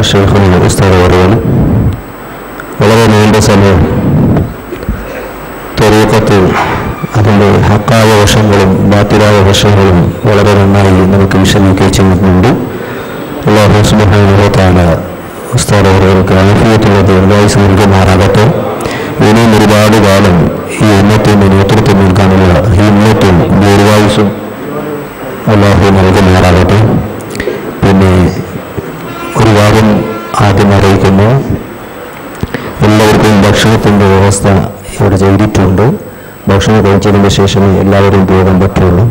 ഷെയ്ഖുൽ ഉസ്താദ് അവറുകൾ വളരെ നീണ്ട സമയം ത്വരീക്കത്ത് അതിൻ്റെ ഹക്കായ വശങ്ങളും ബാത്തിലായ വശങ്ങളും വളരെ നന്നായി നമുക്ക് വിശദീകരിച്ച് ചെയ്യുന്നുണ്ട് അള്ളാഹു സുബാനുഭവത്താല ഉസ്താദ് അവർക്ക് ആഫിയത്തുള്ളത് നിർവാഹിച്ച് നൽകുമാറാകട്ടെ ഇനിയും ഒരുപാട് കാലം ഈ ഉന്നത്തിൻ്റെ നേതൃത്വം നൽകാനുള്ള ഹിമ്മത്തും ദീർഘായുസും അള്ളാഹു നൽകുമാറാകട്ടെ പിന്നെ ഒരു കാര്യം ആദ്യം അറിയിക്കുന്നു എല്ലാവർക്കും ഭക്ഷണത്തിൻ്റെ വ്യവസ്ഥ ഇവിടെ ചെയ്തിട്ടുണ്ട് ഭക്ഷണം കഴിച്ചതിന് ശേഷമേ എല്ലാവരും പോകാൻ പറ്റുള്ളൂ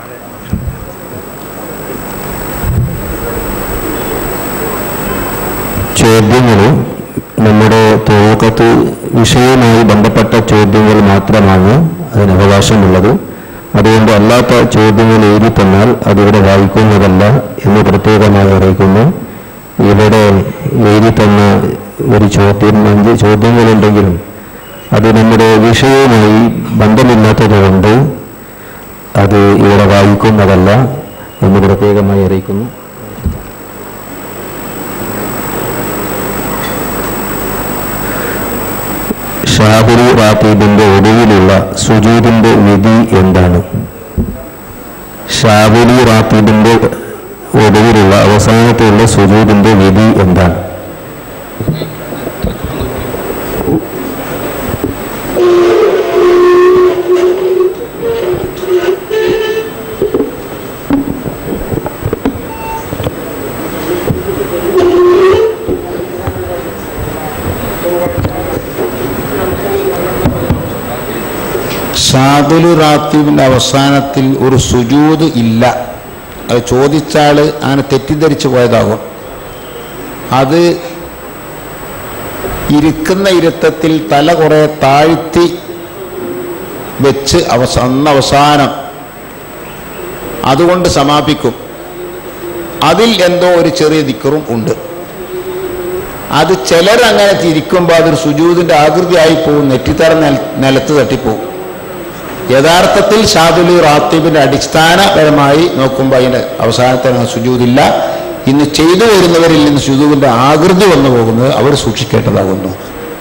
ചോദ്യങ്ങൾ നമ്മുടെ തോക്കത്ത് വിഷയവുമായി ബന്ധപ്പെട്ട ചോദ്യങ്ങൾ മാത്രമാണ് അതിന് അവകാശമുള്ളത് അതുകൊണ്ട് അല്ലാത്ത ചോദ്യങ്ങൾ എഴുതി തന്നാൽ അതിവിടെ വായിക്കുന്നതല്ല എന്ന് പ്രത്യേകമായി അറിയിക്കുന്നു ഇവിടെ എഴുതി തന്ന ഒരു ചോദ്യം അഞ്ച് ചോദ്യങ്ങളുണ്ടെങ്കിലും അത് നമ്മുടെ വിഷയവുമായി ബന്ധമില്ലാത്തതുകൊണ്ട് അത് ഇവിടെ വായിക്കുന്നതല്ല എന്ന് പ്രത്യേകമായി അറിയിക്കുന്നു ഷാബുരി റാത്തീബിന്റെ ഒടുവിലുള്ള സുജൂദിന്റെ വിധി എന്താണ് ഷാബുലി റാത്തീബിന്റെ ഒടുവിലുള്ള അവസാനത്തിലുള്ള സുജൂദിന്റെ വിധി എന്താണ് ഷാദുലു റാത്തീബിന്റെ അവസാനത്തിൽ ഒരു സുജൂത് ഇല്ല അത് ചോദിച്ചാൽ അങ്ങനെ തെറ്റിദ്ധരിച്ചു പോയതാകും അത് ഇരിക്കുന്ന ഇരുത്തത്തിൽ തല കുറെ താഴ്ത്തി വെച്ച് അവസ അന്ന് അവസാനം അതുകൊണ്ട് സമാപിക്കും അതിൽ എന്തോ ഒരു ചെറിയ ദിക്കറും ഉണ്ട് അത് ചിലരങ്ങനെ തിരിക്കുമ്പോൾ അതൊരു സുജൂതിൻ്റെ ആകൃതിയായി പോകും നെറ്റിത്തറ നില നിലത്ത് തട്ടിപ്പോവും യഥാർത്ഥത്തിൽ ഷാദുലി റാത്തീബിന്റെ അടിസ്ഥാനപരമായി നോക്കുമ്പോൾ അതിന്റെ അവസാനത്തിന് സുജൂതില്ല ഇന്ന് ചെയ്തു വരുന്നവരിൽ നിന്ന് സുജൂതിന്റെ ആകൃതി വന്നു പോകുന്നത് അവർ സൂക്ഷിക്കേണ്ടതാകുന്നു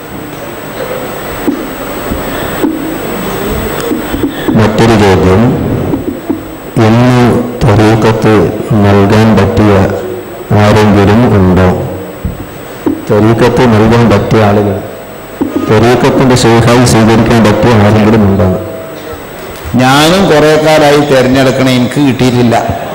മറ്റൊരു ചോദ്യം ഇന്ന് തരീക്കത്ത് നൽകാൻ പറ്റിയ ആരെങ്കിലും ഉണ്ടോ തരീക്കത്ത് നൽകാൻ പറ്റിയ ആളുകൾ തരീക്കത്തിന്റെ ശേഖായി സ്വീകരിക്കാൻ പറ്റിയ ആരെങ്കിലും ഉണ്ടോ ഞാനും കുറെ കാലമായി തിരഞ്ഞെടുക്കണേ എനിക്ക് കിട്ടിയിട്ടില്ല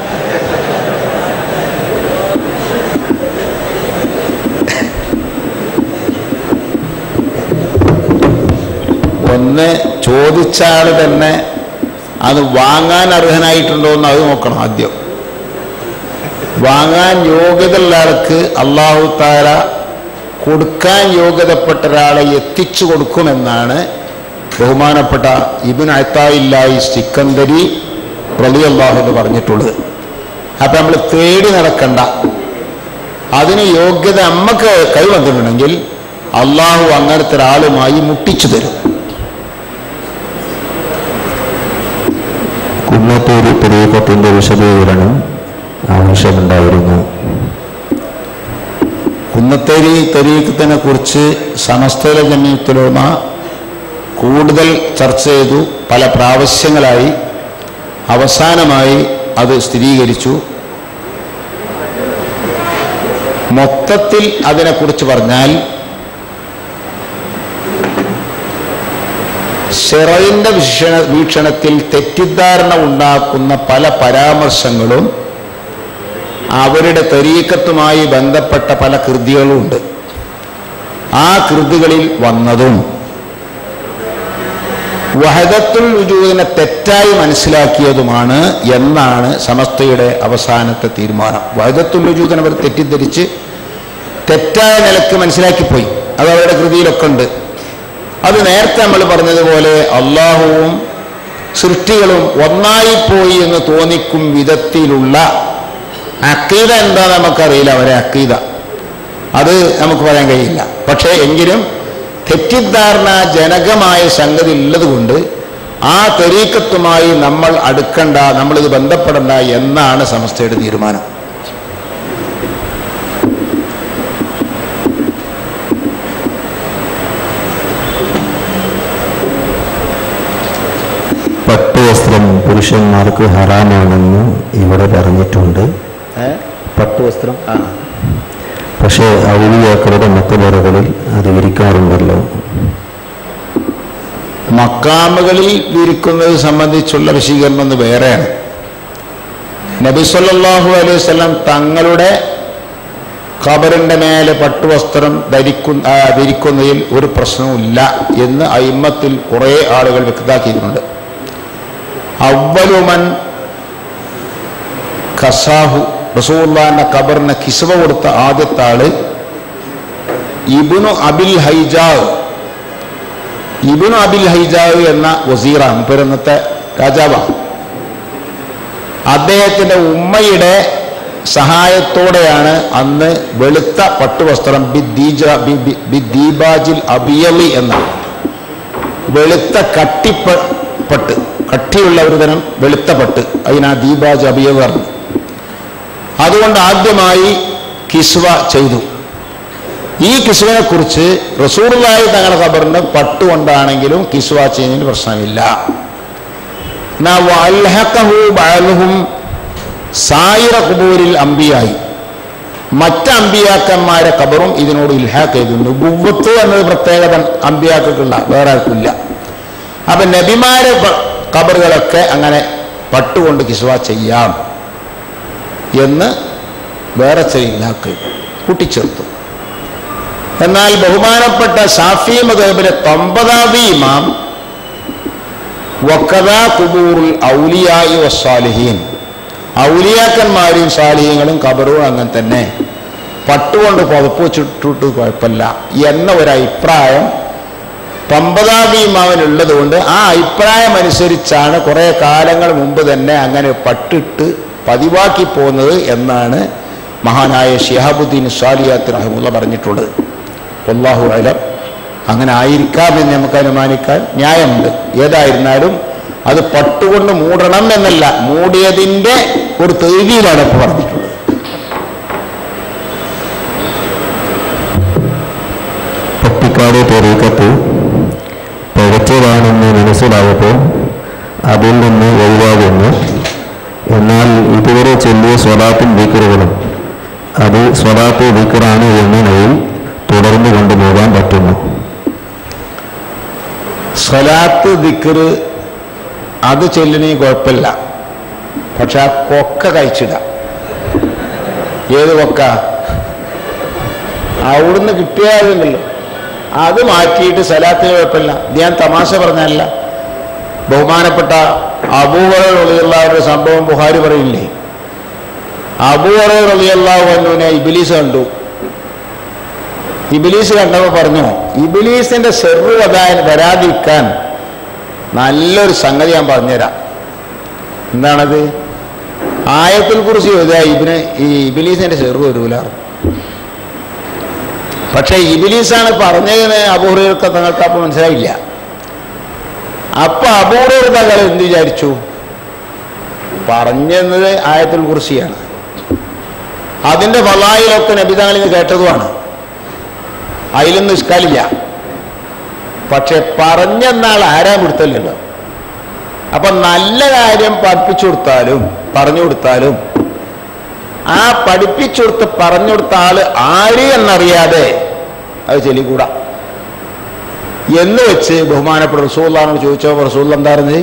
ഒന്ന് ചോദിച്ച ആൾ തന്നെ അത് വാങ്ങാൻ അർഹനായിട്ടുണ്ടോ എന്ന് അത് നോക്കണം ആദ്യം വാങ്ങാൻ യോഗ്യതയുള്ള ആൾക്ക് അള്ളാഹു താര കൊടുക്കാൻ യോഗ്യതപ്പെട്ട ഒരാളെ എത്തിച്ചു കൊടുക്കുമെന്നാണ് ബഹുമാനപ്പെട്ട ഇബിൻ അത്തായില്ലായി സിക്കന്ദരി പ്രളി അള്ളാഹു എന്ന് പറഞ്ഞിട്ടുള്ളത് അപ്പം നമ്മൾ തേടി നടക്കണ്ട അതിന് യോഗ്യത നമുക്ക് കൈവന്നിട്ടുണ്ടെങ്കിൽ അള്ളാഹു അങ്ങനത്തെ ഒരാളുമായി മുട്ടിച്ചു തരും കുന്നത്തൂർ തരീക്കത്തിന്റെ വിശദീകരണം ആവശ്യമുണ്ടായിരുന്നു കുന്നത്തേരി തെരീക്കത്തിനെ കുറിച്ച് സമസ്തല ജമീയത്തിലോമ കൂടുതൽ ചർച്ച ചെയ്തു പല പ്രാവശ്യങ്ങളായി അവസാനമായി അത് സ്ഥിരീകരിച്ചു മൊത്തത്തിൽ അതിനെക്കുറിച്ച് പറഞ്ഞാൽ ഷെറയിൻ്റെ വീക്ഷണ വീക്ഷണത്തിൽ തെറ്റിദ്ധാരണ ഉണ്ടാക്കുന്ന പല പരാമർശങ്ങളും അവരുടെ തരീക്കത്തുമായി ബന്ധപ്പെട്ട പല കൃതികളുമുണ്ട് ആ കൃതികളിൽ വന്നതും വഹദത്തുൽ വുജൂദിനെ തെറ്റായി മനസ്സിലാക്കിയതുമാണ് എന്നാണ് സമസ്തയുടെ അവസാനത്തെ തീരുമാനം വഹദത്തുൽ വുജൂദിനെ അവർ തെറ്റിദ്ധരിച്ച് തെറ്റായ നിലക്ക് മനസ്സിലാക്കിപ്പോയി അത് അവരുടെ കൃതിയിലൊക്കെ ഉണ്ട് അത് നേരത്തെ നമ്മൾ പറഞ്ഞതുപോലെ അള്ളാഹുവും സൃഷ്ടികളും ഒന്നായിപ്പോയി എന്ന് തോന്നിക്കും വിധത്തിലുള്ള അക്കീത എന്താ നമുക്കറിയില്ല അവരെ അക്കീത അത് നമുക്ക് പറയാൻ കഴിയില്ല പക്ഷേ എങ്കിലും തെറ്റിദ്ധാരണ ജനകമായ സംഗതി ഉള്ളതുകൊണ്ട് ആ തെരീക്കത്തുമായി നമ്മൾ അടുക്കണ്ട നമ്മളിത് ബന്ധപ്പെടണ്ട എന്നാണ് സമസ്തയുടെ തീരുമാനം പുരുഷന്മാർക്ക് ഹറാമാണെന്ന് ഇവിടെ പറഞ്ഞിട്ടുണ്ട് ഏ? പട്ടുവസ്ത്രം ആ പക്ഷേ ഔലിയാക്കളുടെ മക്കബറകളിൽ അത് വിരിക്കാറുണ്ടല്ലോ മക്കാമുകളിൽ വിരിക്കുന്നത് സംബന്ധിച്ചുള്ള വിശീകരണം ഒന്ന് വേറെയാണ് നബി സല്ലല്ലാഹു അലൈഹി വസല്ലം തങ്ങളുടെ ഖബറിന്റെ മേലെ പട്ടുവസ്ത്രം ധരിക്കു ആ, വിരിക്കുന്നതിൽ ഒരു പ്രശ്നവുമില്ല എന്ന് അയിമത്തിൽ കുറേ ആളുകൾ വ്യക്തമാക്കിയിട്ടുണ്ട് അവലുമൻ ഖസാഹു റസൂല്ലാന്റെ ഖബറിന് കിസ്വ കൊടുത്ത ആദ്യത്തെ ആള് ഇബിനു അബിൽ ഹൈജാവ് ഇബിനു അബിൽ ഹൈജാവ് എന്ന വസീറാണ് പെരുന്നത്തെ രാജാവാണ് അദ്ദേഹത്തിന്റെ ഉമ്മയുടെ സഹായത്തോടെയാണ് അന്ന് വെളുത്ത പട്ടുവസ്ത്രം ബി ദീജ- ബി- ബി- ബി ദീബാജിൽ അബിയലി എന്ന വെളുത്ത കട്ടിപ്പ പട്ട് കട്ടിയുള്ള ഒരു തരം വെളുത്ത പട്ട് അതിനാ ദീബാജ് അബിയൽ പറഞ്ഞു അതുകൊണ്ട് ആദ്യമായി കിസ്വ ചെയ്തു ഈ കിസ്വനെ കുറിച്ച് റസൂറുള്ളായി തങ്ങളുടെ ഖബറിന്റെ പട്ടുകൊണ്ടാണെങ്കിലും കിസ്വ ചെയ്യുന്നതിന് പ്രശ്നമില്ല എന്നാ വഅൽഹഖഹു ബഅലുഹും സായിറ ഖുബൂരിൽ അമ്പിയായി മറ്റ് അമ്പിയാക്കന്മാരെ ഖബറും ഇതിനോട് ഇൽഹാക്ക് ചെയ്തിട്ടുണ്ട് ബുവത്ത് എന്നത് പ്രത്യേകത അമ്പിയാക്കുള്ള വേറെ ആർക്കില്ല അപ്പൊ നബിമാരെ പ- ഖബറുകളൊക്കെ അങ്ങനെ പട്ടുകൊണ്ട് കിസ്വ ചെയ്യാം എന്ന് വേറെ ചില ഇൽഹാക്ക് കൂട്ടിച്ചേർത്തു എന്നാൽ ബഹുമാനപ്പെട്ട ഷാഫി മദബിലെ തൊമ്പതാവി ഇമാം വക്കതാ കുബൂറുൽ ഔലിയായി വസ്സാലിഹീൻ ഔലിയാക്കന്മാരെയും സാലിഹ്യങ്ങളും കബറും അങ്ങനെ തന്നെ പട്ടുകൊണ്ട് പുതപ്പ് വെച്ചിട്ടിട്ട് കുഴപ്പമില്ല എന്ന ഒരു അഭിപ്രായം പമ്പതാബിമാവനുള്ളത് കൊണ്ട് ആ അഭിപ്രായം അനുസരിച്ചാണ് കുറേ കാലങ്ങൾ മുമ്പ് തന്നെ അങ്ങനെ പട്ടിട്ട് പതിവാക്കി പോകുന്നത് എന്നാണ് മഹാനായ ഷിഹാബുദ്ദീൻ സാലിയാത്ത് റഹമുള്ള പറഞ്ഞിട്ടുള്ളത് അള്ളാഹു അലം അങ്ങനെ ആയിരിക്കാം എന്ന് നമുക്ക് അനുമാനിക്കാൻ ന്യായമുണ്ട് ഏതായിരുന്നാലും അത് പട്ടുകൊണ്ട് മൂടണം എന്നല്ല മൂടിയതിൻ്റെ ഒരു തെരുവിയിലാണ് ഇപ്പോൾ പറഞ്ഞിട്ടുള്ളത് പട്ടിക്കാട് തെരീക്കത്ത് പിഴച്ചതാണെന്ന് മനസ്സിലായപ്പോൾ അതിൽ നിന്ന് ഒഴിവാകുന്നു എന്നാൽ ഇതുവരെ ചൊല്ലിയ സ്വലാത്തും വിക്കറുകളും അത് സ്വലാത്ത് വിക്കറാണ് എന്ന നിലയിൽ തുടർന്നു കൊണ്ടുപോകാൻ പറ്റുന്നു സ്വലാത്ത് ദിക്കറ് അത് ചെല്ലണീ കുഴപ്പമില്ല പക്ഷെ ആ കൊക്ക കഴിച്ചിടാം ഏത് കൊക്ക അവിടുന്ന് കിട്ടിയാതുണ്ടല്ലോ അത് മാറ്റിയിട്ട് സലാത്തിന് കുഴപ്പമില്ല ഇത് ഞാൻ തമാശ പറഞ്ഞല്ല ബഹുമാനപ്പെട്ട അബൂവറുള്ള ഒരു സംഭവം ബുഹാരി പറയില്ലേ അബൂവറുള്ള വന്നുവിനെ ഇബിലീസ് കണ്ടു ഇബിലീസ് കണ്ടപ്പോൾ പറഞ്ഞു ഇബിലീസിന്റെ സെറു വരാൻ വരാതിരിക്കാൻ നല്ലൊരു സംഗതി ഞാൻ പറഞ്ഞുതരാം എന്താണത് ആയത്തിൽ കുറിച്ച് ചോദിച്ചാൽ ഇബിന് ഈ ഇബിലീസിന്റെ സെറു വരൂല പക്ഷെ ഇബിലീസാണ് പറഞ്ഞതിന് അപൂർവർക്ക് തങ്ങൾക്ക് അപ്പം മനസ്സിലായില്ല അപ്പൊ അപൂർവർ തങ്ങൾ എന്ത് വിചാരിച്ചു പറഞ്ഞത് ആയത്തിൽ കുറിച്ചിയാണ് അതിന്റെ ഫലായിലൊക്കെ നബിതങ്ങളിൽ നിന്ന് കേട്ടതുമാണ് അതിലൊന്നും ഇഷ്കാലില്ല പക്ഷെ പറഞ്ഞെന്നാൾ ആരാ കൊടുത്തല്ലോ അപ്പൊ നല്ല കാര്യം പഠിപ്പിച്ചു കൊടുത്താലും പറഞ്ഞു കൊടുത്താലും ആ പഠിപ്പിച്ചു കൊടുത്ത് പറഞ്ഞു കൊടുത്ത ആള് ആര് എന്നറിയാതെ അത് ചെല്ലിക്കൂടാ എന്ന് വെച്ച് ബഹുമാനപ്പെട്ട റസൂള്ളാനോട് ചോദിച്ചോ റസൂൽ എന്തായിരുന്നു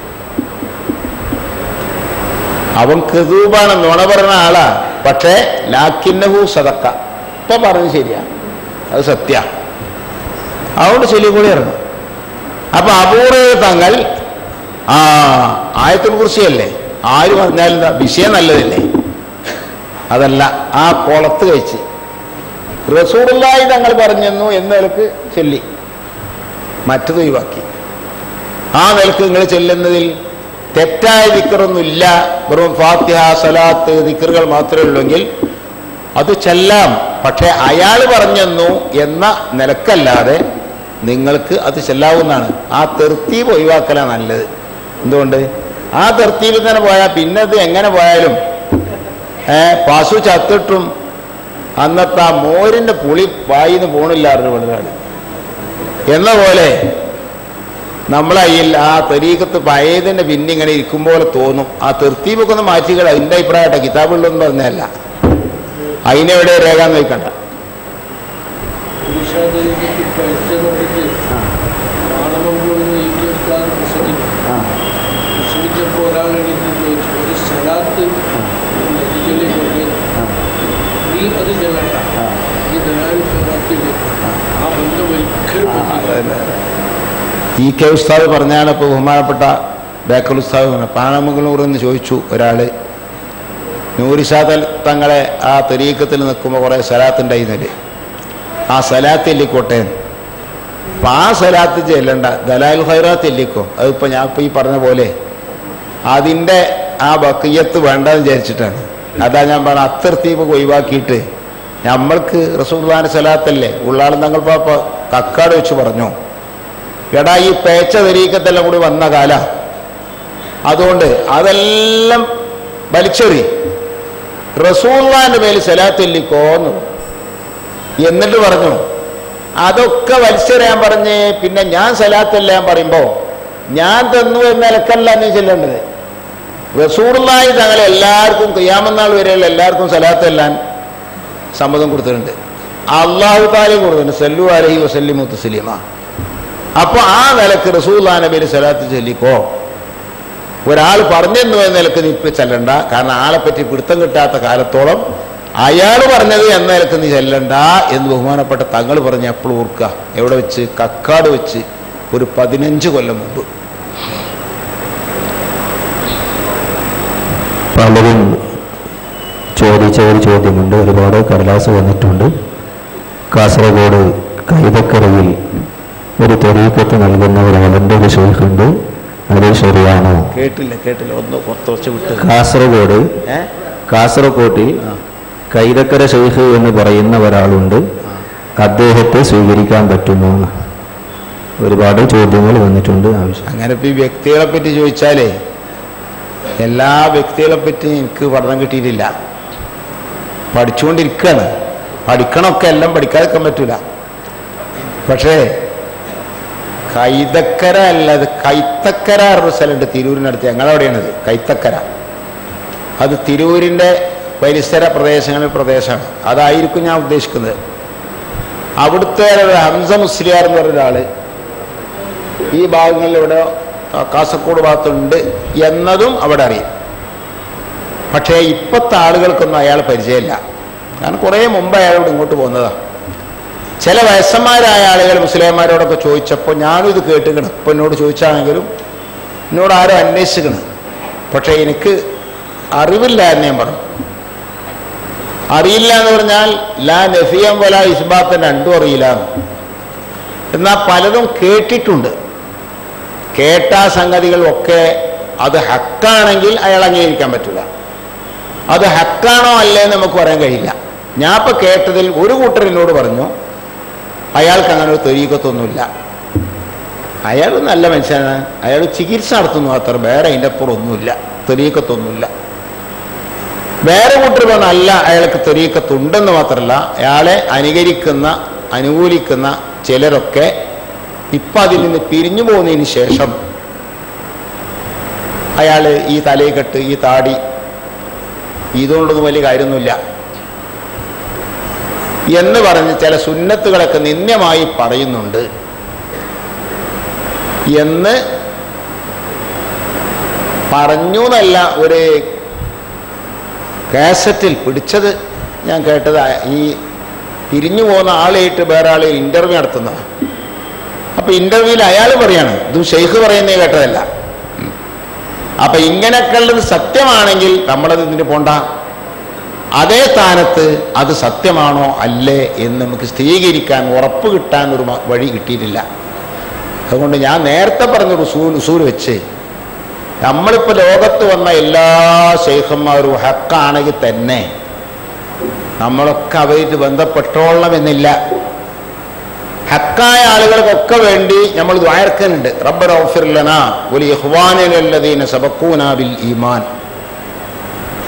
അവൻ കൃതൂപാണ് നുണ പറഞ്ഞ ആളാ പക്ഷേ ലാക്കിന്നഹു സതക്ക ഇപ്പൊ പറഞ്ഞത് ശരിയാ അത് സത്യ അതുകൊണ്ട് ചെല്ലിക്കൂടി ഇറങ്ങും അപ്പൊ അപൂർവ തങ്ങൾ ആ ആയത്തിനെ കുറിച്ചല്ലേ ആര് പറഞ്ഞാലും എന്താ വിഷയം നല്ലതല്ലേ അതല്ല ആ കുളത്ത് കഴിച്ച് റസൂറുള്ളായി തങ്ങൾ പറഞ്ഞെന്നു എന്ന നിലക്ക് ചൊല്ലി മറ്റത് ഒഴിവാക്കി ആ നിലക്ക് നിങ്ങൾ ചെല്ലുന്നതിൽ തെറ്റായ ദിക്കറൊന്നുമില്ല വെറും ഫാത്തിഹ സലാത്ത് ദിക്കറുകൾ മാത്രമേ ഉള്ളെങ്കിൽ അത് ചെല്ലാം പക്ഷെ അയാൾ പറഞ്ഞെന്നു എന്ന നിലക്കല്ലാതെ നിങ്ങൾക്ക് അത് ചെല്ലാവുന്നതാണ് ആ തെർത്തീവ് ഒഴിവാക്കലാണ് നല്ലത് എന്തുകൊണ്ട് ആ തെർത്തീവിൽ തന്നെ പോയാൽ പിന്നെ അത് എങ്ങനെ പോയാലും ഏ പശു ചത്തിട്ടും അന്നത്തെ ആ മോരിന്റെ പുളി വായിന്ന് പോണില്ലായിരുന്നു വെളുകാട് എന്ന പോലെ നമ്മളെ കയ്യിൽ ആ തെരീക്കത്ത് പഴയതിൻ്റെ പിന്നെ ഇങ്ങനെ ഇരിക്കും പോലെ തോന്നും ആ തെർത്തീപൊക്കെ ഒന്ന് മാറ്റിക്കള എൻ്റെ അഭിപ്രായട്ടെ കിതാബുള്ളൊന്നും പറഞ്ഞതല്ല അതിനെവിടെ രേഖ നോക്കണ്ട പുരുഷാദേവിക്ക് പഠിച്ചതൊക്കെ ആണവങ്ങളിൽ ഈശ്വരക്കാർ പ്രസംഗിക്കും പ്രസംഗിച്ചപ്പോൾ ഒരാൾ എനിക്ക് ചോദിച്ചു ഒരു സ്ഥലത്ത് ചൊല്ലിക്കൊണ്ട് നീ അത് ചെല്ലണ്ട ഈ ദലാൽ സ്ഥലത്തിൽ ആ ബന്ധം ഒരിക്കലും പറ്റില്ല. ഈ കെ ഉസ്താദ് പറഞ്ഞാണ് ഇപ്പോൾ ബഹുമാനപ്പെട്ട ബേക്കൽ ഉസ്താദ് പറഞ്ഞു പാണമംഗളൂർ എന്ന് ചോദിച്ചു ഒരാൾ നൂരിഷാ തങ്ങളെ ആ തെരീക്കത്തിൽ നിൽക്കുമ്പോൾ കുറേ സലാത്തുണ്ടായിരുന്നില്ലേ ആ സലാത്ത് എല്ലിക്കോട്ടെ അപ്പം ആ സലാത്ത് ചെല്ലണ്ട ദലാൽ ഹൈറാത്ത് എല്ലിക്കോ അതിപ്പോൾ ഞാൻ ഇപ്പോൾ ഈ പറഞ്ഞ പോലെ അതിൻ്റെ ആ ബക്കയ്യത്ത് വേണ്ടെന്ന് വിചാരിച്ചിട്ടാണ് അതാ ഞാൻ പറഞ്ഞ അത്തർത്തീപ് ഒഴിവാക്കിയിട്ട് നമ്മൾക്ക് റസൂൽദാന സലാത്തല്ലേ ഉള്ളാളും തങ്ങൾ പാപ്പ കക്കാട് വെച്ച് പറഞ്ഞു എടാ ഈ പേച്ച തെരീക്കത്തെല്ലാം കൂടി വന്ന കാല അതുകൊണ്ട് അതെല്ലാം വലിച്ചെറി റസൂള്ളാന്റെ മേൽ സലാത്തൊല്ലിക്കോന്ന് എന്നിട്ട് പറഞ്ഞു അതൊക്കെ വലിച്ചെറിയാൻ പറഞ്ഞ് പിന്നെ ഞാൻ സലാത്തെല്ലാം പറയുമ്പോ ഞാൻ തന്നു എന്ന നിലക്കല്ല നീ ചെല്ലേണ്ടത് റസൂള്ളായി തങ്ങളെ എല്ലാവർക്കും ക്രിയാമന്നാൾ വരെയുള്ള എല്ലാവർക്കും സലാത്തെല്ലാൻ സമ്മതം കൊടുത്തിട്ടുണ്ട് അള്ളാഹു താലയും കൊടുത്തിട്ടുണ്ട് സല്ലു അലഹി വസല്ലിമു തസ്ലീമ അപ്പോൾ ആ നിലക്ക് റസൂല്ലാ നബിയിൽ സലാത്ത് ചൊല്ലിക്കോ ഒരാൾ പറഞ്ഞെന്നു എന്ന നിലക്ക് നീ ഇപ്പം ചെല്ലണ്ട കാരണം ആളെ പറ്റി പിടുത്തം കിട്ടാത്ത കാലത്തോളം അയാൾ പറഞ്ഞത് എന്ന നിലക്ക് നീ ചെല്ലണ്ട എന്ന് ബഹുമാനപ്പെട്ട തങ്ങൾ പറഞ്ഞ് എപ്പോഴും ഓർക്കുക എവിടെ വെച്ച് കക്കാട് വെച്ച് ഒരു പതിനഞ്ച് കൊല്ലം മുമ്പ് പലരും ചോദിച്ച ഒരു ചോദ്യമുണ്ട് ഒരുപാട് കടലാസ് വന്നിട്ടുണ്ട് കാസർഗോഡ് കൈതക്കരയിൽ ഒരു തെരീക്കത്ത് നൽകുന്ന ഒരാളുടെ ഒരു ഷെയ്ഖുണ്ട് അത് ശരിയാണോ കേട്ടില്ല കേട്ടില്ല ഒന്ന് കുറച്ച് വിട്ട് കാസർഗോഡ് ഏ കാസർഗോട്ടിൽ കൈതക്കര ഷെയ്ഖ് എന്ന് പറയുന്ന ഒരാളുണ്ട് അദ്ദേഹത്തെ സ്വീകരിക്കാൻ പറ്റുമോ ഒരുപാട് ചോദ്യങ്ങൾ വന്നിട്ടുണ്ട് ആവശ്യം അങ്ങനെ ഇപ്പം ഈ വ്യക്തികളെ പറ്റി ചോദിച്ചാലേ എല്ലാ വ്യക്തികളെ പറ്റി എനിക്ക് പഠനം കിട്ടിയിട്ടില്ല പഠിച്ചുകൊണ്ടിരിക്കുകയാണ് പഠിക്കണമൊക്കെ എല്ലാം പഠിക്കാതിരിക്കാൻ പറ്റൂല പക്ഷേ കൈതക്കര അല്ലത് കൈത്തക്കര ഒരു സ്ഥലമുണ്ട് തിരൂരിനടുത്ത് ഞങ്ങളവിടെയാണത് കൈത്തക്കര അത് തിരൂരിൻ്റെ പരിസര പ്രദേശങ്ങളിൽ പ്രദേശമാണ് അതായിരിക്കും ഞാൻ ഉദ്ദേശിക്കുന്നത് അവിടുത്തെ ഒരു ഹംസ മുസ്ലിയാർ എന്ന് പറഞ്ഞ ഒരാൾ ഈ ഭാഗങ്ങളിൽ ഇവിടെ ആ, കാസർഗോഡ് ഭാഗത്തുണ്ട് എന്നതും അവിടെ അറിയും പക്ഷേ ഇപ്പോഴത്തെ ആളുകൾക്കൊന്നും അയാൾ പരിചയമില്ല കാരണം കുറേ മുമ്പ് അയാൾ ഇവിടെ ഇങ്ങോട്ട് പോകുന്നതാണ് ചില വയസ്സന്മാരായ ആളുകൾ മുസ്ലിംമാരോടൊക്കെ ചോദിച്ചപ്പോൾ ഞാനും ഇത് കേട്ടുകണം ഇപ്പം എന്നോട് ചോദിച്ചാണെങ്കിലും എന്നോട് ആരും അന്വേഷിക്കണം പക്ഷേ എനിക്ക് അറിവില്ല എന്ന് ഞാൻ പറഞ്ഞു അറിയില്ല എന്ന് പറഞ്ഞാൽ ലാ നഫിയം വല ഇസ്ബാത്തൻ രണ്ടും അറിയില്ല എന്ന്. എന്നാൽ പലതും കേട്ടിട്ടുണ്ട് കേട്ട സംഗതികളൊക്കെ അത് ഹക്കാണെങ്കിൽ അയാൾ അംഗീകരിക്കാൻ പറ്റില്ല അത് ഹക്കാണോ അല്ലേ എന്ന് നമുക്ക് പറയാൻ കഴിയില്ല ഞാൻ ഇപ്പം കേട്ടതിൽ ഒരു കൂട്ടർ എന്നോട് പറഞ്ഞു അയാൾക്ക് അങ്ങനെ ഒരു തൊരീക്കത്തൊന്നുമില്ല അയാൾ നല്ല മനുഷ്യനാണ് അയാൾ ചികിത്സ നടത്തുന്നു അത്ര വേറെ അതിൻ്റെ അപ്പുറം ഒന്നുമില്ല തൊരീക്കത്തൊന്നുമില്ല വേറെ കൂട്ടർ പറഞ്ഞു അല്ല അയാൾക്ക് തൊരീക്കത്തുണ്ടെന്ന് മാത്രമല്ല അയാളെ അനുകരിക്കുന്ന അനുകൂലിക്കുന്ന ചിലരൊക്കെ ഇപ്പം അതിൽ നിന്ന് പിരിഞ്ഞു പോകുന്നതിന് ശേഷം അയാൾ ഈ തലയെക്കെട്ട് ഈ താടി ഇതുകൊണ്ടൊന്നും വലിയ കാര്യമൊന്നുമില്ല എന്ന് പറഞ്ഞ് ചില സുന്നത്തുകളൊക്കെ നിന്ദ്യമായി പറയുന്നുണ്ട് എന്ന് പറഞ്ഞു എന്നല്ല ഒരു കാസറ്റിൽ പിടിച്ചത് ഞാൻ കേട്ടത് ഈ പിരിഞ്ഞു പോകുന്ന ആളായിട്ട് വേറെ ആൾ ഇൻ്റർവ്യൂ നടത്തുന്നതാണ് അപ്പോൾ ഇൻ്റർവ്യൂവിൽ അയാൾ പറയാണ് ഇത് ഷെയ്ഖ് പറയുന്നേ കേട്ടതല്ല അപ്പം ഇങ്ങനെയൊക്കെ ഉള്ളത് സത്യമാണെങ്കിൽ നമ്മളത് ഇതിന് പോണ്ട അതേ സ്ഥാനത്ത് അത് സത്യമാണോ അല്ലേ എന്ന് നമുക്ക് സ്ഥിരീകരിക്കാൻ ഉറപ്പ് കിട്ടാൻ ഒരു മ- വഴി കിട്ടിയിട്ടില്ല അതുകൊണ്ട് ഞാൻ നേരത്തെ പറഞ്ഞ ഉസൂൽ ഉസൂൽ വെച്ച് നമ്മളിപ്പോൾ ലോകത്ത് വന്ന എല്ലാ ശൈഖന്മാരും ഹക്കാണെങ്കിൽ തന്നെ നമ്മളൊക്കെ അവയിട്ട് ബന്ധപ്പെട്ടോളണമെന്നില്ല ഹക്കായ ആളുകൾക്കൊക്കെ വേണ്ടി നമ്മൾ ദ്വാരക്കനുണ്ട് റബ്ബർ ഔഫിർലന വലിയ ഹുവാനല്ലദീന സബക്കൂന ബിൽ ഈമാൻ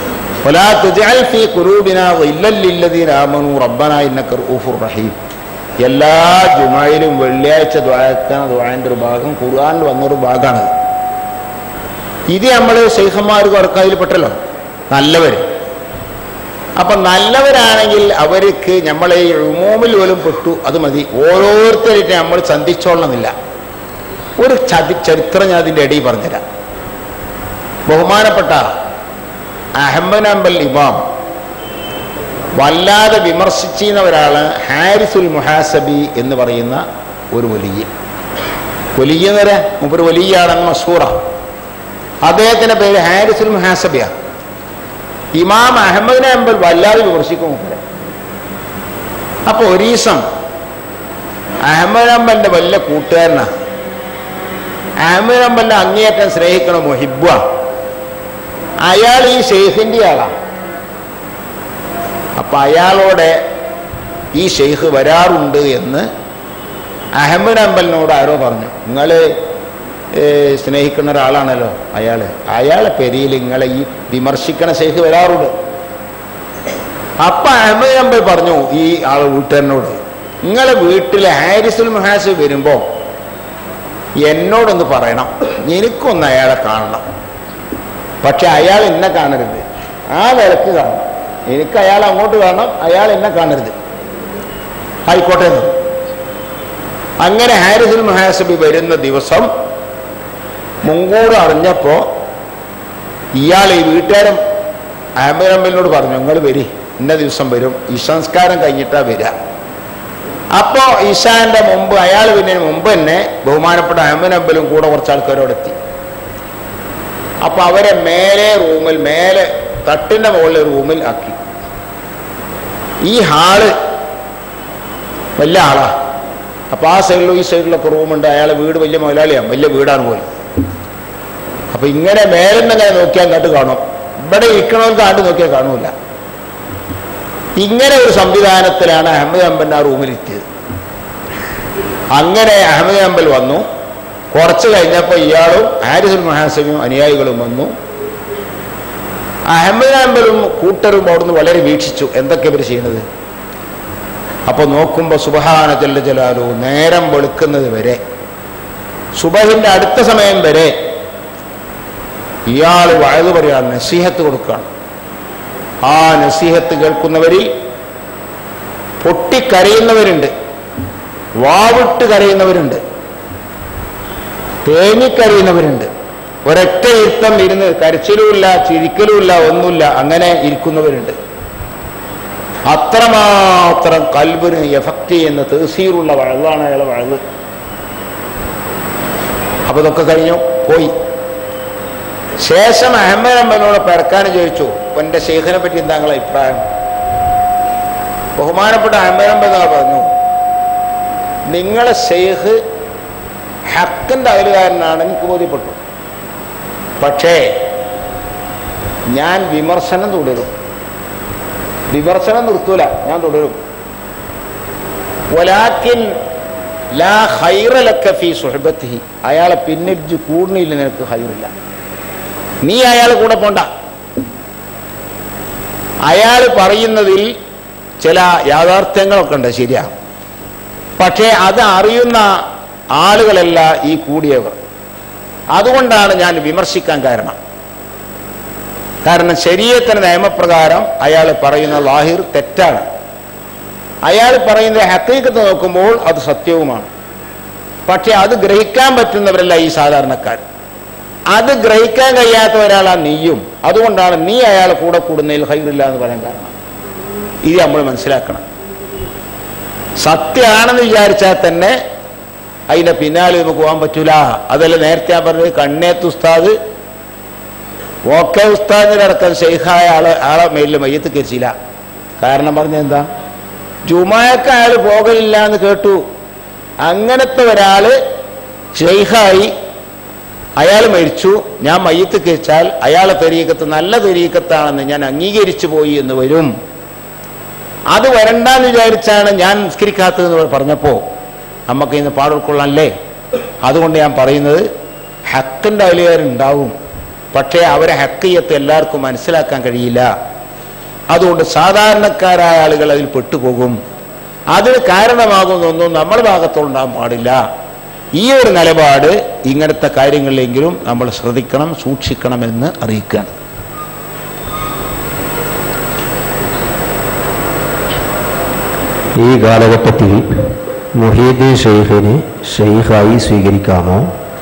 ولا تجعل في قلوبنا غلا للذين آمنوا ربنا إنك رؤوف رحيم എല്ലാ ജുമയിലും വെള്ളിയാഴ്ച ദ്വാരക്കുന്ന ദ്വാരൻ്റെ ഒരു ഭാഗം ഖുർആാനിൽ വന്നൊരു ഭാഗമാണത് ഇത് നമ്മൾ ശൈഖന്മാർ കുറക്കതിൽ പെട്ടല്ലോ നല്ലവർ അപ്പൊ നല്ലവരാണെങ്കിൽ അവർക്ക് നമ്മളെ ഈ ഉമൂമിൽ പോലും പെട്ടു അത് മതി ഓരോരുത്തരായിട്ട് നമ്മൾ ചന്തിച്ചോളണമെന്നില്ല ഒരു ചതി ചരിത്രം ഞാൻ അതിൻ്റെ ഇടയിൽ പറഞ്ഞുതരാം ബഹുമാനപ്പെട്ട അഹമ്മദ് അമ്പൽ ഇമാം വല്ലാതെ വിമർശിച്ചിരുന്ന ഒരാള് ഹാരിസുൽ മുഹാസബി എന്ന് പറയുന്ന ഒരു വലിയ വലിയ എന്ന് പറയാം മുമ്പൊരു വലിയാണെന്ന് മഷൂറ അദ്ദേഹത്തിന്റെ പേര് ഹാരിസുൽ മുഹാസബിയ ഇമാം അഹമ്മദ് അമ്പൽ വല്ലാതെ വിമർശിക്കും മൂപ്പരെ അപ്പൊ ഒരു ദിവസം അഹമ്മദ് അമ്പലിന്റെ വലിയ കൂട്ടുകാരനാ അഹമ്മദ് അമ്പലിനെ അങ്ങേയറ്റം സ്നേഹിക്കണ മൊഹിബ അയാൾ ഈ ഷെയ്ഖിന്റെ ആളാണ് അപ്പൊ അയാളോടെ ഈ ഷെയ്ഖ് വരാറുണ്ട് എന്ന് അഹമ്മദ് അമ്പലിനോട് ആരോ പറഞ്ഞു നിങ്ങൾ സ്നേഹിക്കുന്ന ഒരാളാണല്ലോ അയാൾ അയാളെ പെരിയിൽ നിങ്ങളെ ഈ വിമർശിക്കണ ഷെയ്ഖ് വരാറുണ്ട് അപ്പൊ അഹമ്മദ് അമ്പൽ പറഞ്ഞു ഈ ആൾ വീട്ടുകാരനോട് നിങ്ങളെ വീട്ടിൽ ഹാരിസുൽ മുഹാസ് വരുമ്പോ എന്നോടൊന്ന് പറയണം എനിക്കൊന്ന് അയാളെ കാണണം പക്ഷെ അയാൾ എന്നെ കാണരുത് ആ നിലക്ക് കാണണം എനിക്ക് അയാൾ അങ്ങോട്ട് കാണണം അയാൾ എന്നെ കാണരുത് ആയിക്കോട്ടെ എന്ന് അങ്ങനെ ഹാരിസുൽ മഹാസബി വരുന്ന ദിവസം മുൻകൂർ അറിഞ്ഞപ്പോ ഇയാൾ ഈ വീട്ടുകാരൻ അഹമ്മദ് പറഞ്ഞു നിങ്ങൾ വരി ഇന്ന ദിവസം വരും ഈ സംസ്കാരം കഴിഞ്ഞിട്ടാ വരിക അപ്പോ ഈശാന്റെ മുമ്പ് അയാൾ വരുന്നതിന് മുമ്പ് തന്നെ ബഹുമാനപ്പെട്ട അഹമ്മദ് അമ്പലും കൂടെ കുറച്ച് ആൾക്കാരോടെത്തി അപ്പൊ അവരെ മേലെ റൂമിൽ മേലെ തട്ടിന്റെ മുകളിൽ റൂമിൽ ആക്കി ഈ ഹാള് വലിയ ആളാ അപ്പൊ ആ സൈഡിലും ഈ സൈഡിലൊക്കെ റൂമുണ്ട് അയാളെ വീട് വലിയ മുതലാളിയാണ് വലിയ വീടാണ് പോലും അപ്പൊ ഇങ്ങനെ മേലെന്നങ്ങനെ നോക്കിയാൽ അങ്ങോട്ട് കാണും ഇവിടെ ഇരിക്കണമെങ്കിൽ ആണ്ട് നോക്കിയാൽ കാണൂല ഇങ്ങനെ ഒരു സംവിധാനത്തിലാണ് അഹമ്മദ് അമ്പൻ ആ റൂമിലെത്തിയത് അങ്ങനെ അഹമ്മദ് അമ്പൽ വന്നു കുറച്ച് കഴിഞ്ഞപ്പോൾ ഇയാളും ഹാരിസുൽ മഹാസമിയും അനുയായികളും വന്നു അഹമ്മദ് അമ്പലും കൂട്ടരും അവിടുന്ന് വളരെ വീക്ഷിച്ചു എന്തൊക്കെ ഇവർ ചെയ്യുന്നത് അപ്പൊ നോക്കുമ്പോ സുബഹാന ജല്ല ജലാലു നേരം വെളുക്കുന്നത് വരെ സുബഹിന്റെ അടുത്ത സമയം വരെ ഇയാൾ വയത് പറയാൻ നസീഹത്ത് കൊടുക്കുകയാണ് ആ നസീഹത്ത് കേൾക്കുന്നവരിൽ പൊട്ടിക്കരയുന്നവരുണ്ട് വാവിട്ട് കരയുന്നവരുണ്ട് തേങ്ങിക്കരയുന്നവരുണ്ട് ഒരൊറ്റ ഇരുത്തം ഇരുന്ന് കരച്ചിലുമില്ല ചിരിക്കലുമില്ല ഒന്നുമില്ല അങ്ങനെ ഇരിക്കുന്നവരുണ്ട് അത്രമാത്രം കൽബിന് എഫക്റ്റ് ചെയ്യുന്ന തേസീറുള്ള വഴലാണ് അയാളെ വഴന്ന് അപ്പൊ ഇതൊക്കെ കഴിഞ്ഞു പോയി ശേഷം അഹമ്മദ് അമ്മനോട് പിറക്കാൻ ചോദിച്ചു അപ്പൊ എന്റെ ഷെയ്ഖിനെ പറ്റി എന്താ നിങ്ങളെ അഭിപ്രായം ബഹുമാനപ്പെട്ട അഹമ്മദ് അമ്മ പറഞ്ഞു നിങ്ങളെ ഷെയ്ഖ് ഹക്കിന്റെ അയലുകാരനാണ് എനിക്ക് ബോധ്യപ്പെട്ടു പക്ഷേ ഞാൻ വിമർശനം തുടരും വിമർശനം നിർത്തൂല ഞാൻ തുടരും ഒലാക്കിൻ ലാ ഹൈറലക്ക ഫീ സുഹബത്തിഹി അയാളെ പിന്നിട്ട് കൂടുന്നില്ല നിനക്ക് ഹൈറില്ല നീ അയാൾ കൂടെ പോണ്ട അയാൾ പറയുന്നതിൽ ചില യാഥാർത്ഥ്യങ്ങളൊക്കെ ഉണ്ട് ശരിയാ പക്ഷേ അത് അറിയുന്ന ആളുകളല്ല ഈ കൂടിയവർ അതുകൊണ്ടാണ് ഞാൻ വിമർശിക്കാൻ കാരണം കാരണം ശരീരത്തിന് നിയമപ്രകാരം അയാൾ പറയുന്ന ലാഹിർ തെറ്റാണ് അയാൾ പറയുന്ന ഹക്കീക്കത്ത് നോക്കുമ്പോൾ അത് സത്യവുമാണ് പക്ഷെ അത് ഗ്രഹിക്കാൻ പറ്റുന്നവരല്ല ഈ സാധാരണക്കാർ അത് ഗ്രഹിക്കാൻ കഴിയാത്ത ഒരാളാ നീയും അതുകൊണ്ടാണ് നീ അയാൾ കൂടെ കൂടുന്നതിൽ ഹൈറില്ല എന്ന് പറയാൻ കാരണം ഇത് നമ്മൾ മനസ്സിലാക്കണം സത്യമാണെന്ന് വിചാരിച്ചാൽ തന്നെ അതിന്റെ പിന്നാലെ നമുക്ക് പോകാൻ പറ്റൂല അതല്ല നേരത്തെ ഞാൻ പറഞ്ഞത് കണ്ണേത്ത് ഉസ്താദ് ഓക്കെ ഉസ്താദിനടക്കം ഷെയ്ഖായ ആളെ ആളെ മേലിൽ മയ്യത്ത് കരിച്ചില്ല കാരണം പറഞ്ഞ എന്താ ജുമായക്ക് അയാൾ പോകലില്ല എന്ന് കേട്ടു അങ്ങനത്തെ ഒരാള് ഷെയ്ഖായി അയാൾ മരിച്ചു ഞാൻ മയ്യത്ത് കരിച്ചാൽ അയാളെ തെരീക്കത്ത് നല്ല തെരീക്കത്താണെന്ന് ഞാൻ അംഗീകരിച്ചു പോയി എന്ന് വരും അത് വരണ്ടെന്ന് വിചാരിച്ചാണ് ഞാൻ നിസ്കരിക്കാത്തതെന്ന് പറഞ്ഞപ്പോ നമുക്ക് ഇന്ന് പാടുകൊള്ളാനല്ലേ അതുകൊണ്ട് ഞാൻ പറയുന്നത് ഹക്കിൻ്റെ അയലുകാരുണ്ടാവും പക്ഷേ അവരെ ഹക്കയ്യത്ത് എല്ലാവർക്കും മനസ്സിലാക്കാൻ കഴിയില്ല അതുകൊണ്ട് സാധാരണക്കാരായ ആളുകൾ അതിൽ പെട്ടുപോകും അതിന് കാരണമാകുന്നൊന്നും നമ്മുടെ ഭാഗത്തുണ്ടാകാൻ പാടില്ല ഈ ഒരു നിലപാട് ഇങ്ങനത്തെ കാര്യങ്ങളിലെങ്കിലും നമ്മൾ ശ്രദ്ധിക്കണം സൂക്ഷിക്കണമെന്ന് അറിയിക്കുകയാണ് ഈ കാലഘട്ടത്തിൽ മുഹീദ്ദീൻ ഷെയ്ഖിനെ ഷെയ്ഖായി സ്വീകരിക്കാമോ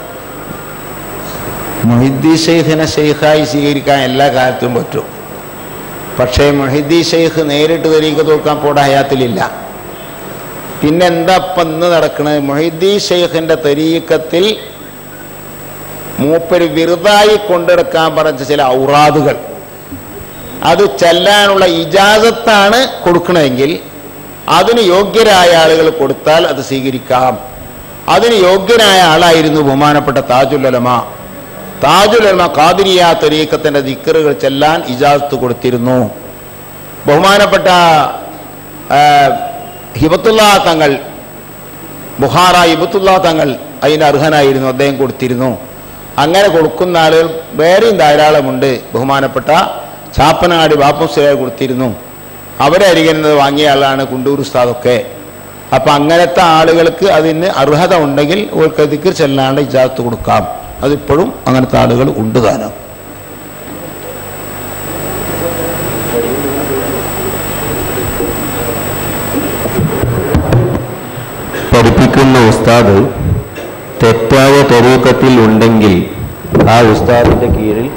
മൊഹിദ്ദി ഷെയ്ഖിനെ ഷെയ്ഖായി സ്വീകരിക്കാൻ എല്ലാ കാലത്തും പറ്റും പക്ഷേ മൊഹിദ്ദി ഷെയ്ഖ് നേരിട്ട് തരീക്ക് തൂക്കാൻ പോട ഹയാത്തിലില്ല പിന്നെന്താ ഇപ്പം ഇന്ന് നടക്കുന്നത് മൊഹിദ്ദി ഷെയ്ഖിൻ്റെ തരീക്കത്തിൽ മൂപ്പര് വെറുതായി കൊണ്ടെടുക്കാൻ പറഞ്ഞ ചില ഔറാദുകൾ അത് ചെല്ലാനുള്ള ഇജാസത്താണ് കൊടുക്കണമെങ്കിൽ അതിന് യോഗ്യരായ ആളുകൾ കൊടുത്താൽ അത് സ്വീകരിക്കാം അതിന് യോഗ്യനായ ആളായിരുന്നു ബഹുമാനപ്പെട്ട താജുലമ താജുലമ കാതിരിയ തരീക്കത്തിൻ്റെ ദിക്കറുകൾ ചെല്ലാൻ ഇജാസത്ത് കൊടുത്തിരുന്നു ബഹുമാനപ്പെട്ട ആ, ഹിബത്തുള്ള തങ്ങൾ ബുഹാറ ഹിബത്തുള്ള തങ്ങൾ അതിന് അർഹനായിരുന്നു അദ്ദേഹം കൊടുത്തിരുന്നു അങ്ങനെ കൊടുക്കുന്ന ആളുകൾ വേറെയും ധാരാളമുണ്ട് ബഹുമാനപ്പെട്ട ചാപ്പനാട് ബാപ്പുസ്ലാർ കൊടുത്തിരുന്നു അവരെ അരികരുന്നത് വാങ്ങിയ ആളാണ് കുണ്ടൂർ ഉസ്താദൊക്കെ അപ്പം അങ്ങനത്തെ ആളുകൾക്ക് അതിന് അർഹത ഉണ്ടെങ്കിൽ അവർക്ക് ദിക്കർ ചെല്ലാണ്ട് ഇജാത്ത് കൊടുക്കാം അതിപ്പോഴും അങ്ങനത്തെ ആളുകൾ ഉണ്ട് താനും പഠിപ്പിക്കുന്ന ഉസ്താദ് തെറ്റായ തരീക്കത്തിൽ ഉണ്ടെങ്കിൽ ആ ഉസ്താദിന്റെ കീഴിൽ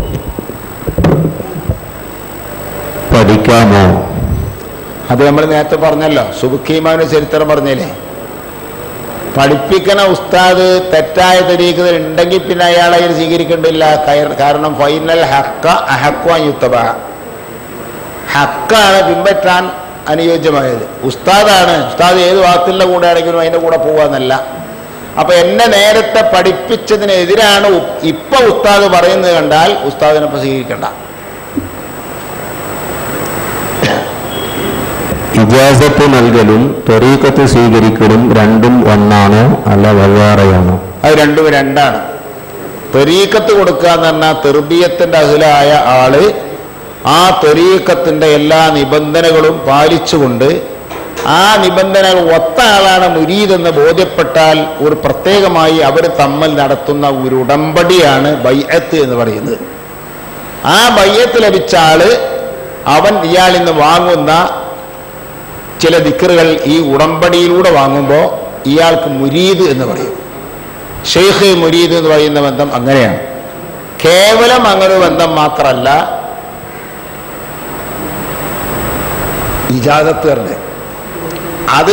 പഠിക്കാമോ അത് നമ്മൾ നേരത്തെ പറഞ്ഞല്ലോ സുബുഖീമാവിന്റെ ചരിത്രം പറഞ്ഞില്ലേ പഠിപ്പിക്കണ ഉസ്താദ് തെറ്റായ തരീക്കത്തിൽ ഉണ്ടെങ്കിൽ പിന്നെ അയാളെ അതിൽ സ്വീകരിക്കേണ്ടില്ല കയർ- കാരണം ഫൈനൽ ഹക്ക അഹക്വാൻ യുത്തബ ഹക്കാണ് പിൻപറ്റാൻ അനുയോജ്യമായത് ഉസ്താദാണ് ഉസ്താദ് ഏത് വാക്കിൻ്റെ കൂടെ ആണെങ്കിലും അതിൻ്റെ കൂടെ പോവാന്നല്ല അപ്പൊ എന്നെ നേരത്തെ പഠിപ്പിച്ചതിനെതിരാണ് ഉ- ഇപ്പൊ ഉസ്താദ് പറയുന്നത് കണ്ടാൽ ഉസ്താദിനൊപ്പം സ്വീകരിക്കണ്ട ഇജാസത്ത് നൽകലും ത്വരീക്കത്ത് സ്വീകരിക്കലും രണ്ടും ഒന്നാണോ അല്ല വെവ്വേറെയാണോ അത് രണ്ടും രണ്ടാണ് തെരീക്കത്ത് കൊടുക്കുക എന്ന് പറഞ്ഞാൽ തെർബീയത്തിന്റെ അഹിലായ ആള് ആ തെരീക്കത്തിന്റെ എല്ലാ നിബന്ധനകളും പാലിച്ചുകൊണ്ട് ആ നിബന്ധനകൾ ഒത്ത ആളാണ് മുരീദെന്ന് ബോധ്യപ്പെട്ടാൽ ഒരു പ്രത്യേകമായി അവർ തമ്മിൽ നടത്തുന്ന ഒരു ഉടമ്പടിയാണ് ബയ്യത്ത് എന്ന് പറയുന്നത് ആ ബയ്യത്ത് ലഭിച്ച ആള് അവൻ ഇയാളിൽ നിന്ന് വാങ്ങുന്ന ചില ദിക്കറുകൾ ഈ ഉടമ്പടിയിലൂടെ വാങ്ങുമ്പോൾ ഇയാൾക്ക് മുരീദ് എന്ന് പറയും ഷെയ്ഖ് മുരീദ് എന്ന് പറയുന്ന ബന്ധം അങ്ങനെയാണ് കേവലം അങ്ങനെ ഒരു ബന്ധം മാത്രമല്ല ഇജാദത്ത് തന്നെ അത്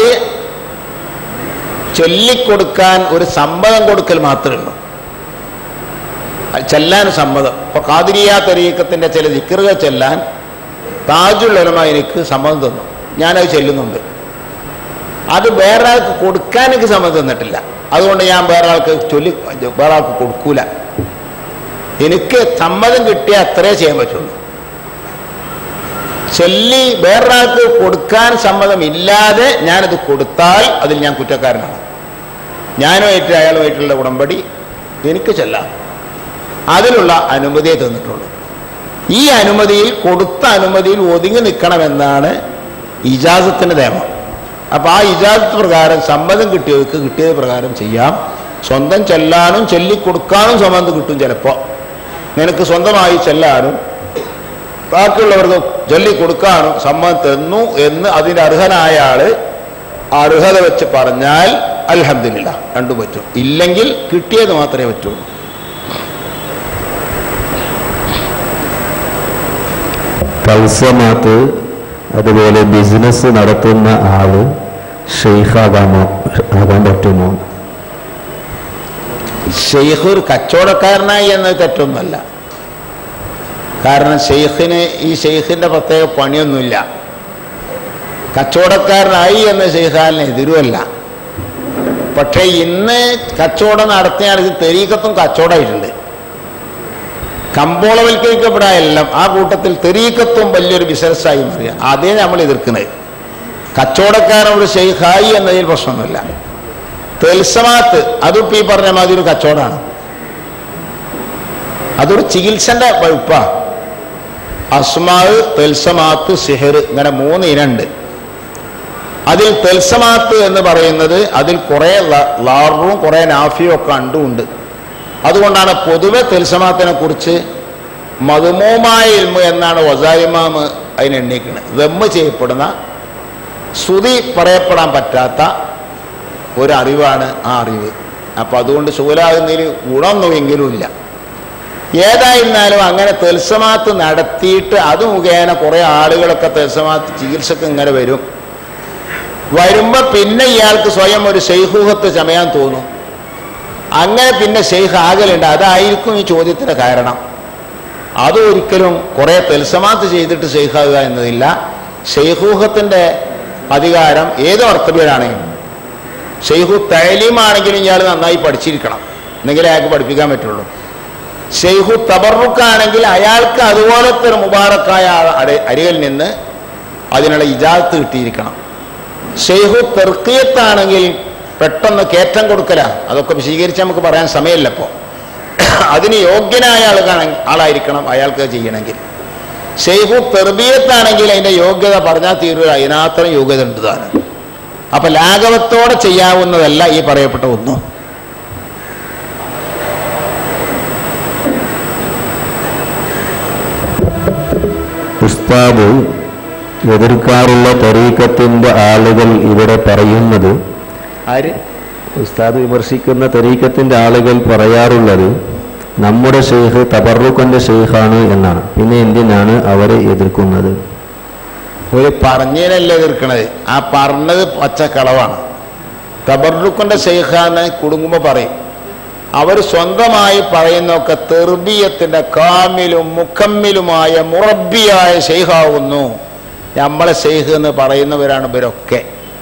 ചൊല്ലിക്കൊടുക്കാൻ ഒരു സമ്മതം കൊടുക്കൽ മാത്രമേ ഉള്ളൂ അത് ചെല്ലാൻ സമ്മതം ഇപ്പൊ കാതിരിയ തരീക്കത്തിന്റെ ചില ദിക്കറുകൾ ചെല്ലാൻ താജുൽ ഉലമ എനിക്ക് സമ്മതം തന്നു ഞാനത് ചെല്ലുന്നുണ്ട് അത് വേറെ ആൾക്ക് കൊടുക്കാൻ എനിക്ക് സമ്മതം തന്നിട്ടില്ല അതുകൊണ്ട് ഞാൻ വേറെ ആൾക്ക് ചൊല്ലി വേറെ ആൾക്ക് കൊടുക്കൂല എനിക്ക് സമ്മതം കിട്ടിയ അത്രേ ചെയ്യാൻ പറ്റുള്ളൂ ചൊല്ലി വേറൊരാൾക്ക് കൊടുക്കാൻ സമ്മതമില്ലാതെ ഞാനത് കൊടുത്താൽ അതിൽ ഞാൻ കുറ്റക്കാരനാണ് ഞാനുമായിട്ട് അയാളുമായിട്ടുള്ള ഉടമ്പടി എനിക്ക് ചെല്ലാം അതിനുള്ള അനുമതിയെ തന്നിട്ടുള്ളൂ ഈ അനുമതിയിൽ കൊടുത്ത അനുമതിയിൽ ഒതുങ്ങി നിൽക്കണമെന്നാണ് ഇജാസത്തിന്റെ നിയമം അപ്പൊ ആ ഇജാസത്ത് പ്രകാരം സമ്മതം കിട്ടിയവർക്ക് കിട്ടിയത് പ്രകാരം ചെയ്യാം സ്വന്തം ചെല്ലാനും ചൊല്ലിക്കൊടുക്കാനും സമ്മതം കിട്ടും ചിലപ്പോൾ നിനക്ക് സ്വന്തമായി ചെല്ലാനും ബാക്കിയുള്ളവർക്ക് ചൊല്ലിക്കൊടുക്കാനും സമ്മതം തന്നു എന്ന് അതിന് അർഹനായ ആള് അർഹത വെച്ച് പറഞ്ഞാൽ അൽഹംദുലില്ല രണ്ടും പറ്റും ഇല്ലെങ്കിൽ കിട്ടിയത് മാത്രമേ പറ്റുള്ളൂ തത്സമത്ത് അതുപോലെ ബിസിനസ് നടത്തുന്ന ആള് ഷെയ്ഖാകാമോ ആകാൻ പറ്റുമോ ഷെയ്ഖ് ഒരു കച്ചവടക്കാരനായി എന്നത് തെറ്റൊന്നുമല്ല കാരണം ഷെയ്ഖിന് ഈ ഷെയ്ഖിന്റെ പ്രത്യേക പണിയൊന്നുമില്ല കച്ചവടക്കാരനായി എന്ന ഷെയ്ഖാലിന് എതിരുമല്ല പക്ഷേ ഇന്ന് കച്ചവടം നടത്തിയാണെങ്കിൽ തെരീക്കത്തും കച്ചവടമായിട്ടുണ്ട് കമ്പോളവൽക്കരിക്കപ്പെടാൻ എല്ലാം ആ കൂട്ടത്തിൽ തെരീക്കത്തും വലിയൊരു ബിസിനസ്സായി മാറിയ അതേ നമ്മൾ എതിർക്കുന്നത് കച്ചവടക്കാരനോട് ഷെയ്ഖായി എന്നതിൽ പ്രശ്നമൊന്നുമില്ല തെൽസമാത്ത് അതും ഇപ്പം ഈ പറഞ്ഞ മാതിരി ഒരു കച്ചവടമാണ് അതൊരു ചികിത്സന്റെ വകുപ്പാ അസ്മാവ് തെൽസമാത്ത് സിഹർ ഇങ്ങനെ മൂന്ന് ഇനണ്ട് അതിൽ തെൽസമാത്ത് എന്ന് പറയുന്നത് അതിൽ കുറേ ല- ലാറും കുറേ നാഫിയും ഒക്കെ കണ്ടുണ്ട് അതുകൊണ്ടാണ് പൊതുവെ തെൽസമാത്തിനെ കുറിച്ച് മധുമോമായ ഇൽമു എന്നാണ് വസായിമാമ് അതിനെ എണ്ണീക്കുന്നത് ദമ്മ് ചെയ്യപ്പെടുന്ന ശ്രുതി പറയപ്പെടാൻ പറ്റാത്ത ഒരു അറിവാണ് ആ അറിവ് അപ്പം അതുകൊണ്ട് ശൂലാകുന്നതിൽ ഗുണമൊന്നുമെങ്കിലും ഇല്ല ഏതായിരുന്നാലും അങ്ങനെ തെൽസമാത്ത് നടത്തിയിട്ട് അത് മുഖേന കുറേ ആളുകളൊക്കെ തെൽസമാത്ത് ചികിത്സക്ക് ഇങ്ങനെ വരും വരുമ്പോൾ പിന്നെ ഇയാൾക്ക് സ്വയം ഒരു ശൈഹൂഹത്ത് ചമയാൻ തോന്നും അങ്ങനെ പിന്നെ ഷെയ്ഖ് ആകലുണ്ട് അതായിരിക്കും ഈ ചോദ്യത്തിന് കാരണം അത് ഒരിക്കലും കുറേ തെൽസമാത്ത് ചെയ്തിട്ട് ഷെയ്ഖാകുക എന്നതില്ല ഷെയ്ഖൂഹത്തിൻ്റെ അധികാരം ഏത് വർത്തവ്യരാണെങ്കിലും ഷെയ്ഖു തൈലീമാണെങ്കിലും ഇയാൾ നന്നായി പഠിച്ചിരിക്കണം എന്നെങ്കിലേ അയാൾക്ക് പഠിപ്പിക്കാൻ പറ്റുള്ളൂ ഷെയ്ഖു തബറുക്കാണെങ്കിൽ അയാൾക്ക് അതുപോലത്തെ ഒരു മുബാറക്കായ അടി- അരികിൽ നിന്ന് അതിനുള്ള ഇജാത്ത് കിട്ടിയിരിക്കണം ഷെയ്ഖു തെർക്കിയത്താണെങ്കിൽ പെട്ടെന്ന് കയറ്റം കൊടുക്കല അതൊക്കെ വിശദീകരിച്ച് നമുക്ക് പറയാൻ സമയമില്ല ഇപ്പോൾ അതിന് യോഗ്യനായ ആൾക്കാണ് ആളായിരിക്കണം അയാൾക്ക് അത് ചെയ്യണമെങ്കിൽ ഷെയ്ഖു തെർബിയത്താണെങ്കിൽ അതിൻ്റെ യോഗ്യത പറഞ്ഞാൽ തീരുക അതിനകത്തരം യോഗ്യത ഉണ്ട് താനും അപ്പം ലാഘവത്തോടെ ചെയ്യാവുന്നതല്ല ഈ പറയപ്പെട്ട ഒന്നും ഉസ്താദ് എതിർക്കാറുള്ള തരീക്കത്തിൻ്റെ ആളുകൾ ഇവിടെ പറയുന്നത് ആര് ഉസ്താദ് വിമർശിക്കുന്ന തരീക്കത്തിൻ്റെ ആളുകൾ പറയാറുള്ളത് നമ്മുടെ ഷെയ്ഖ് തബറുഖന്റെ ഷെയ്ഖാണ് എന്നാണ് പിന്നെ എന്തിനാണ് അവരെ എതിർക്കുന്നത് ഒരു പറഞ്ഞതിനല്ല എതിർക്കണത് ആ പറഞ്ഞത് പച്ചക്കളവാണ് തബറുഖിന്റെ ഷെയ്ഖാന്ന് കുടുങ്ങുമ്പോൾ പറയും അവർ സ്വന്തമായി പറയുന്നൊക്കെ തെർബിയത്തിന്റെ കാമിലും മുക്കമ്മിലുമായ മുറബിയായ ഷെയ്ഖാവുന്നു നമ്മളെ ഷെയ്ഖ് എന്ന് പറയുന്നവരാണ് ഇവരൊക്കെ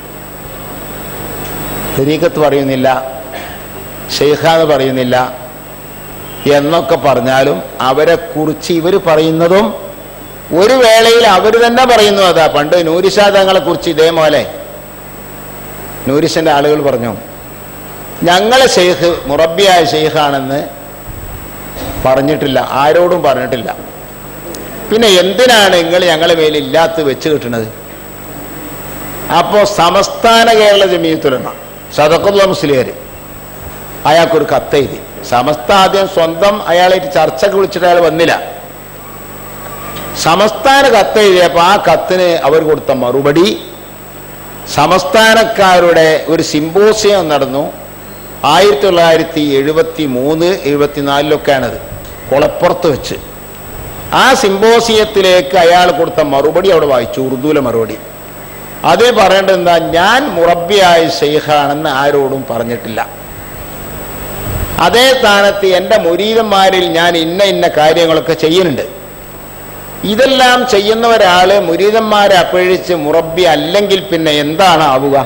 തെരീക്കത്ത് പറയുന്നില്ല ഷെയ്ഖ എന്ന് പറയുന്നില്ല എന്നൊക്കെ പറഞ്ഞാലും അവരെ കുറിച്ച് ഇവർ പറയുന്നതും ഒരു വേളയിൽ അവർ തന്നെ പറയുന്നു അതാ പണ്ട് നൂരിഷാ തങ്ങളെ കുറിച്ച് ഇതേപോലെ നൂരിഷന്റെ ആളുകൾ പറഞ്ഞു ഞങ്ങളെ ഷെയ്ഖ് മുറബിയായ ഷെയ്ഖാണെന്ന് പറഞ്ഞിട്ടില്ല ആരോടും പറഞ്ഞിട്ടില്ല പിന്നെ എന്തിനാണ് നിങ്ങൾ ഞങ്ങളെ മേൽ ഇല്ലാത്ത വെച്ച് കിട്ടുന്നത് അപ്പോൾ സമസ്ഥാന കേരള ജമീയത്തുലമ സദക്കുള്ള മുസ്ലിയർ അയാൾക്കൊരു കത്തെഴുതി സമസ്ത ആദ്യം സ്വന്തം അയാളായിട്ട് ചർച്ചയ്ക്ക് വിളിച്ചിട്ട് അയാൾ വന്നില്ല സമസ്ഥാന കത്തെഴുതിയപ്പോൾ ആ കത്തിന് അവർ കൊടുത്ത മറുപടി സമസ്ഥാനക്കാരുടെ ഒരു സിമ്പോസിയം നടന്നു ആയിരത്തി തൊള്ളായിരത്തി എഴുപത്തി മൂന്ന് എഴുപത്തിനാലിലൊക്കെയാണത് കുളപ്പുറത്ത് വെച്ച് ആ സിമ്പോസിയത്തിലേക്ക് അയാൾ കൊടുത്ത മറുപടി അവിടെ വായിച്ചു ഉറുദൂലെ മറുപടി അതിൽ പറയേണ്ടത് എന്താ ഞാൻ മുറബിയായ ഷെയ്ഖാണെന്ന് ആരോടും പറഞ്ഞിട്ടില്ല അതേ സ്ഥാനത്ത് എൻ്റെ മുരീതന്മാരിൽ ഞാൻ ഇന്ന ഇന്ന കാര്യങ്ങളൊക്കെ ചെയ്യുന്നുണ്ട് ഇതെല്ലാം ചെയ്യുന്ന ഒരാള് മുരീതന്മാരെ അപേക്ഷിച്ച് മുറബി അല്ലെങ്കിൽ പിന്നെ എന്താണ് ആവുക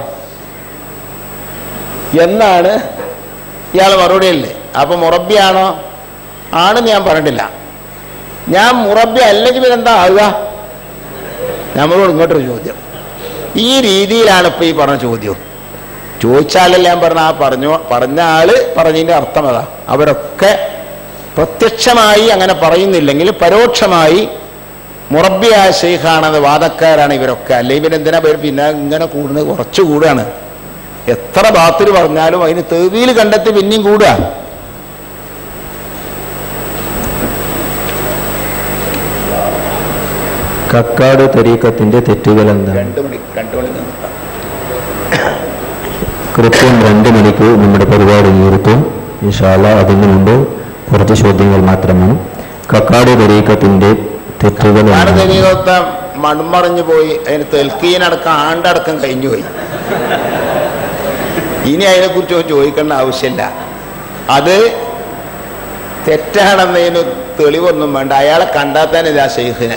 എന്നാണ് ഇയാൾ മറുപടി അല്ലേ അപ്പൊ മുറബിയാണോ ആണെന്ന് ഞാൻ പറഞ്ഞിട്ടില്ല ഞാൻ മുറബി അല്ലെങ്കിൽ പിന്നെ എന്താ ആവുക നമ്മളോട് ഇങ്ങോട്ടൊരു ചോദ്യം ഈ രീതിയിലാണ് ഇപ്പൊ ഈ പറഞ്ഞ ചോദ്യം ചോദിച്ചാലല്ല ഞാൻ പറഞ്ഞ ആ പറഞ്ഞു പറഞ്ഞ ആള് പറഞ്ഞതിന്റെ അർത്ഥം അതാ അവരൊക്കെ പ്രത്യക്ഷമായി അങ്ങനെ പറയുന്നില്ലെങ്കിൽ പരോക്ഷമായി മുറബിയായ ഷെയ്ഖാണെന്ന് വാദക്കാരാണ് ഇവരൊക്കെ അല്ലെങ്കിൽ പിന്നെ എന്തിനാ പേര് പിന്നെ ഇങ്ങനെ കൂടുന്നത് കുറച്ച് കൂടുകയാണ് എത്ര ബാത്തിൽ പറഞ്ഞാലും അതിന് തെവിയിൽ കണ്ടെത്തി പിന്നെയും കൂടുക കക്കാട് തരീക്കത്തിന്റെ തെറ്റുകൾ എന്താണ് രണ്ട് മണി രണ്ട് മണി നിർത്താം കൃത്യം രണ്ട് മണിക്ക് നമ്മുടെ പരിപാടി നിർത്തും ഇൻഷാല്ല അതിനു മുമ്പ് കുറച്ച് ചോദ്യങ്ങൾ മാത്രമാണ് കക്കാട് തരീക്കത്തിന്റെ തെറ്റുകൾ എന്താണ്? ഭാരതീയത്തെ മൺമറഞ്ഞു പോയി അതിന് തെൽക്കീനടക്കം ആണ്ടടക്കം കഴിഞ്ഞു പോയി ഇനി അതിനെക്കുറിച്ച് ചോദിക്കേണ്ട ആവശ്യമില്ല അത് തെറ്റാണെന്നതിന് തെളിവൊന്നും വേണ്ട അയാളെ കണ്ടാൽ തന്നെ ഇതാ ഷെയ്ഖിനെ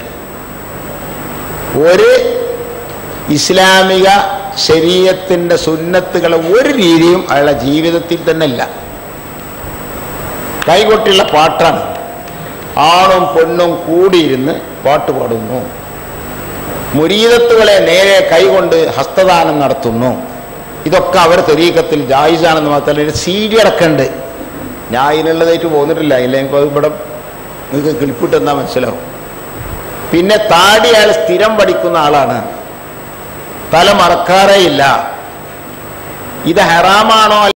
ഒരു ഇസ്ലാമിക ശരീരത്തിൻ്റെ സുന്നത്തുകളെ ഒരു രീതിയും അയാളുടെ ജീവിതത്തിൽ തന്നെ ഇല്ല കൈകൊട്ടുള്ള പാട്ടാണ് ആണും പെണ്ണും കൂടിയിരുന്ന് പാട്ട് പാടുന്നു മുരീതത്തുകളെ നേരെ കൈകൊണ്ട് ഹസ്തദാനം നടത്തുന്നു ഇതൊക്കെ അവർ തെരീക്കത്തിൽ ജായിസാണെന്ന് മാത്രമല്ല ഒരു സി ഡി അടക്കമുണ്ട് ഞാൻ അതിനുള്ളതായിട്ട് പോന്നിട്ടില്ല ഇല്ലെങ്കിൽ അത് ഇവിടെ നിങ്ങൾക്ക് കിളിപ്പിട്ടെന്നാ മനസ്സിലാവും പിന്നെ താടി അയാൾ സ്ഥിരം പഠിക്കുന്ന ആളാണ് തല മറക്കാറേ ഇല്ല ഇത് ഹറാമാണോ